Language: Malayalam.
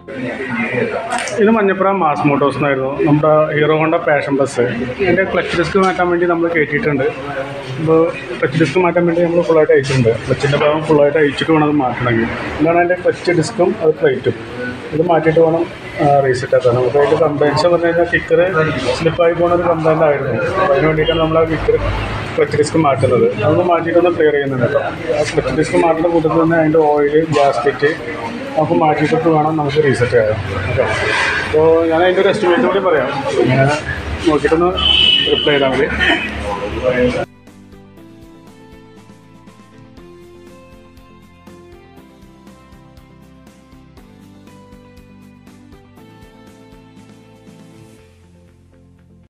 ഇത് മഞ്ഞപ്പുറ മാസ് മോട്ടോഴ്സ് എന്നായിരുന്നു നമ്മുടെ ഹീറോ ഹോണ്ട പാഷൻ ബസ് ഇതിൻ്റെ ക്ലച്ച് ഡിസ്ക് മാറ്റാൻ വേണ്ടി നമ്മൾ കയറ്റിയിട്ടുണ്ട് ഇപ്പോൾ ക്ലച്ച് ഡിസ്ക് മാറ്റാൻ വേണ്ടി നമ്മൾ ഫുള്ളായിട്ട് അയച്ചിട്ടുണ്ട് ക്ലച്ചിൻ്റെ ഭാഗം ഫുള്ളായിട്ട് അയച്ചിട്ട് വേണം അത് മാറ്റണമെങ്കിൽ ഇതാണ് അതിൻ്റെ ക്ലച്ച് ഡിസ്കും അത് പ്ലേറ്റും ഇത് മാറ്റിയിട്ട് വേണം റീസെറ്റ് ആക്കാൻ നമുക്ക് അതിൻ്റെ കംപ്ലയിൻസ് എന്ന് പറഞ്ഞു കഴിഞ്ഞാൽ കിക്കർ സ്ലിപ്പായി പോകുന്ന ഒരു കംപ്ലയിൻ്റ് ആയിരുന്നു അപ്പോൾ അതിന് വേണ്ടിയിട്ടാണ് നമ്മൾ ആ കിക്കർ ക്ലച്ച് ഡിസ്ക് മാറ്റുന്നത് അതൊന്ന് മാറ്റിയിട്ടൊന്ന് ക്ലിയർ ചെയ്യുന്നുണ്ട് കേട്ടോ ആ ക്ലച്ച് ഡിസ്ക് മാറ്റുന്ന കൂട്ടത്തിൽ തന്നെ അതിൻ്റെ ഓയിൽ ഗ്യാസ്കറ്റ് നമുക്ക് മാറ്റിയിട്ടിട്ട് വേണം നമുക്ക് റീസെറ്റ് ചെയ്യാൻ ഓക്കെ അപ്പോൾ ഞാൻ അതിൻ്റെ ഒരു എസ്റ്റിമേറ്റ് കൂടി പറയാം ഞാൻ നോക്കിയിട്ടൊന്ന് റിപ്ലൈ ചെയ്താൽ മതി